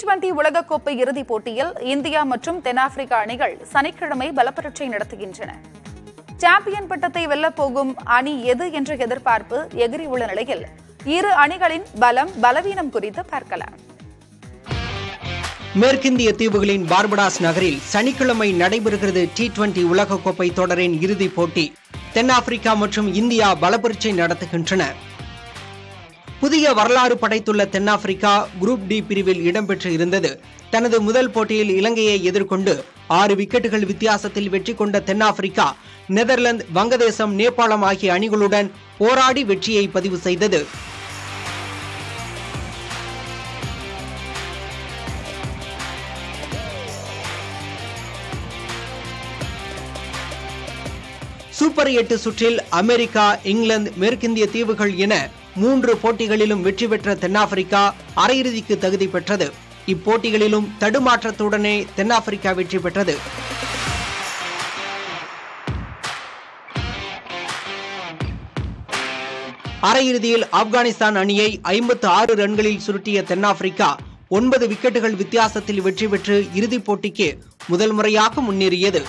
twenty உலகக்கோப்பை இறுதிப் போட்டியில் இந்தியா மற்றும் தென்னாப்பிரிக்கா அணிகள் சனிக்கிழமை பலப்பரட்சை நடத்துகின்றன சாம்பியன் பட்டத்தை வெல்லப் போகும் அணி எது என்ற எதிர்பார்ப்பு எகிரியுள்ள நிலையில் இரு அணிகளின் பலம் பலவீனம் குறித்து பார்க்கலாம் மேற்கிந்திய தீவுகளின் பார்படாஸ் நகரில் சனிக்கிழமை நடைபெறுகிறது டி டுவெண்டி உலகக்கோப்பை தொடரின் இறுதிப் போட்டி தென்னாப்பிரிக்கா மற்றும் இந்தியா பலப்பரீட்சை நடத்துகின்றன புதிய வரலாறு படைத்துள்ள தென்னாப்பிரிக்கா குரூப் டி பிரிவில் இடம்பெற்று இருந்தது தனது முதல் போட்டியில் இலங்கையை எதிர்கொண்டு ஆறு விக்கெட்டுகள் வித்தியாசத்தில் வெற்றி கொண்ட தென்னாப்பிரிக்கா நெதர்லாந்து வங்கதேசம் நேபாளம் ஆகிய அணிகளுடன் போராடி வெற்றியை பதிவு செய்தது சூப்பர் எட்டு சுற்றில் அமெரிக்கா இங்கிலாந்து மேற்கிந்திய தீவுகள் என மூன்று போட்டிகளிலும் வெற்றி பெற்ற தென்னாப்பிரிக்கா அரையிறுதிக்கு தகுதி பெற்றது இப்போட்டிகளிலும் தடுமாற்றத்துடனே தென்னாப்பிரிக்கா வெற்றி பெற்றது அரையிறுதியில் ஆப்கானிஸ்தான் அணியை ஐம்பத்து ஆறு ரன்களில் சுருட்டிய தென்னாப்பிரிக்கா ஒன்பது விக்கெட்டுகள் வித்தியாசத்தில் வெற்றி பெற்று இறுதிப் போட்டிக்கு முதல் முறையாக முன்னேறியது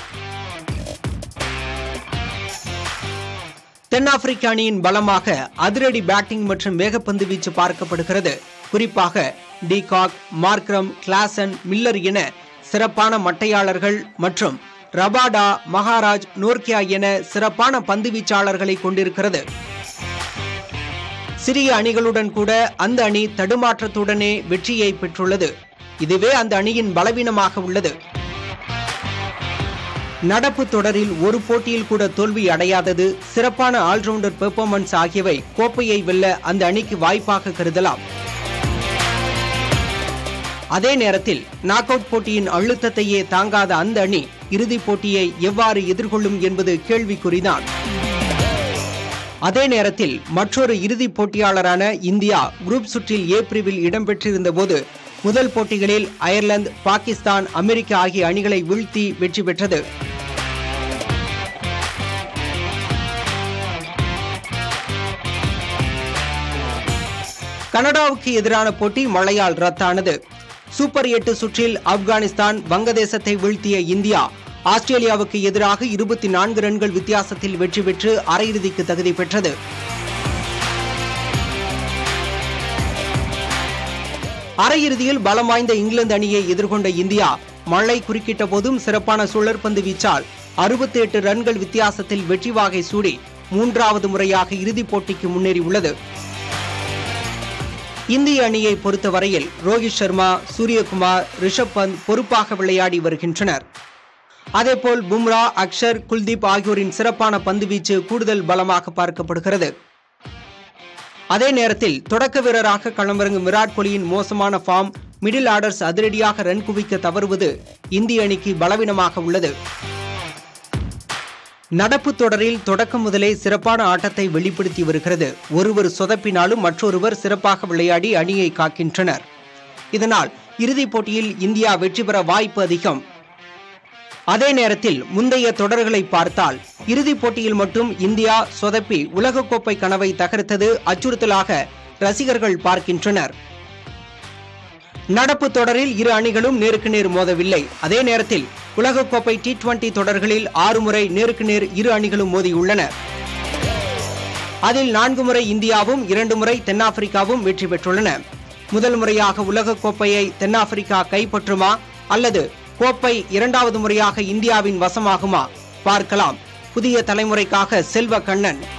தென்னாப்பிரிக்க அணியின் பலமாக அதிரடி பேட்டிங் மற்றும் வேகப்பந்து வீச்சு பார்க்கப்படுகிறது குறிப்பாக டிகாக் மார்க்ரம் கிளாசன் மில்லர் என சிறப்பான மட்டையாளர்கள் மற்றும் ரபாடா மகாராஜ் நோர்கியா என சிறப்பான பந்து வீச்சாளர்களை கொண்டிருக்கிறது சிறிய அணிகளுடன் கூட அந்த அணி தடுமாற்றத்துடனே வெற்றியை பெற்றுள்ளது இதுவே அந்த அணியின் பலவீனமாக உள்ளது நடப்பு தொடரில் ஒரு போட்டியில் கூட தோல்வி அடையாதது சிறப்பான ஆல்ரவுண்டர் பெர்ஃபார்மன்ஸ் ஆகியவை கோப்பையை வெல்ல அந்த அணிக்கு வாய்ப்பாக கருதலாம் அதே நேரத்தில் நாக் அவுட் போட்டியின் அழுத்தத்தையே தாங்காத அந்த அணி இறுதிப் போட்டியை எவ்வாறு எதிர்கொள்ளும் என்பது கேள்விக்குறிதான் அதே நேரத்தில் மற்றொரு இறுதிப் போட்டியாளரான இந்தியா குரூப் சுற்றில் ஏ பிரிவில் இடம்பெற்றிருந்த போது முதல் போட்டிகளில் அயர்லாந்து பாகிஸ்தான் அமெரிக்கா ஆகிய அணிகளை வீழ்த்தி வெற்றி பெற்றது கனடாவுக்கு எதிரான போட்டி மழையால் ரத்தானது சூப்பர் எட்டு சுற்றில் ஆப்கானிஸ்தான் வங்கதேசத்தை வீழ்த்திய இந்தியா ஆஸ்திரேலியாவுக்கு எதிராக இருபத்தி நான்கு ரன்கள் வித்தியாசத்தில் வெற்றி பெற்று அரையிறுதிக்கு தகுதி பெற்றது அரையிறுதியில் பலம் வாய்ந்த இங்கிலாந்து அணியை எதிர்கொண்ட இந்தியா மழை குறுக்கிட்ட போதும் சிறப்பான சுழற்பந்து வீச்சால் அறுபத்தி எட்டு ரன்கள் வித்தியாசத்தில் வெற்றி வாகை சூடி மூன்றாவது முறையாக இறுதிப் போட்டிக்கு முன்னேறியுள்ளது இந்திய அணியை பொறுத்தவரையில் ரோஹித் சர்மா சூரியகுமார் ரிஷப் பந்த் பொறுப்பாக விளையாடி வருகின்றனர் அதேபோல் பும்ரா அக்ஷர் குல்தீப் ஆகியோரின் சிறப்பான பந்துவீச்சு கூடுதல் பலமாக பார்க்கப்படுகிறது அதே நேரத்தில் தொடக்க வீரராக களமிறங்கும் விராட் கோலியின் மோசமான ஃபார்ம் மிடில் ஆர்டர்ஸ் அதிரடியாக ரன் குவிக்க தவறுவது இந்திய அணிக்கு பலவீனமாக உள்ளது நடப்பு தொடரில் தொடக்கம் முதலே சிறப்பான ஆட்டத்தை வெளிப்படுத்தி வருகிறது ஒருவர் சொதப்பினாலும் மற்றொருவர் சிறப்பாக விளையாடி அணியை காக்கின்றனர் இதனால் இறுதிப் போட்டியில் இந்தியா வெற்றி பெற வாய்ப்பு அதிகம் அதே நேரத்தில் முந்தைய தொடர்களை பார்த்தால் இறுதிப் போட்டியில் மட்டும் இந்தியா சொதப்பி உலகக்கோப்பை கனவை தகர்த்தது அச்சுறுத்தலாக ரசிகர்கள் பார்க்கின்றனர் நடப்பு தொடரில் இரு அணிகளும் நேருக்கு நேர் மோதவில்லை அதே நேரத்தில் உலகக்கோப்பை டி டுவெண்டி தொடர்களில் ஆறு முறை நேருக்கு நேர் இரு அணிகளும் மோதியுள்ளன அதில் நான்கு முறை இந்தியாவும் இரண்டு முறை தென்னாப்பிரிக்காவும் வெற்றி பெற்றுள்ளன முதல் முறையாக உலகக்கோப்பையை தென்னாப்பிரிக்கா கைப்பற்றுமா அல்லது கோப்பை இரண்டாவது முறையாக இந்தியாவின் வசமாகுமா பார்க்கலாம் புதிய தலைமுறைக்காக செல்வ கண்ணன்